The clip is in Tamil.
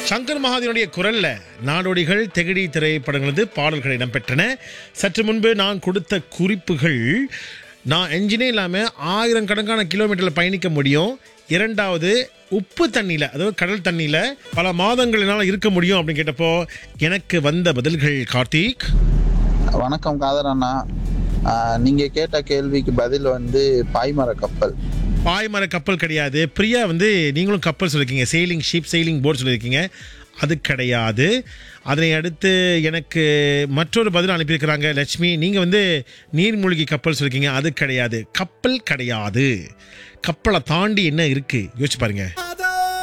சங்கர் மகாதேவனுடைய குரல்ல நாடோடிகள் தெகடி திரைப்படங்களது பாடல்கள் இடம்பெற்றன சற்று முன்பு நான் கொடுத்த குறிப்புகள் நான் என்ஜினே இல்லாமல் ஆயிரம் கணக்கான கிலோமீட்டரில் பயணிக்க முடியும் இரண்டாவது உப்பு தண்ணியில் அதாவது கடல் தண்ணியில் பல மாதங்கள் என்னால் இருக்க முடியும் அப்படின்னு கேட்டப்போ எனக்கு வந்த பதில்கள் கார்த்திக் வணக்கம் காதர் அண்ணா ஆஹ் நீங்க கேட்ட கேள்விக்கு பதில் வந்து பாய்மர கப்பல் பாய்மர கப்பல் கிடையாது பிரியா வந்து நீங்களும் கப்பல் சொல்லியிருக்கீங்க செயிலிங் ஷிப் செயிலிங் போர்ட் சொல்லியிருக்கீங்க அது கிடையாது அதனை அடுத்து எனக்கு மற்றொரு பதில் அனுப்பியிருக்கிறாங்க லட்சுமி நீங்கள் வந்து நீர்மூழ்கி கப்பல் சொல்லியிருக்கீங்க அது கிடையாது கப்பல் கிடையாது கப்பலை தாண்டி என்ன இருக்குது யோசிச்சு பாருங்க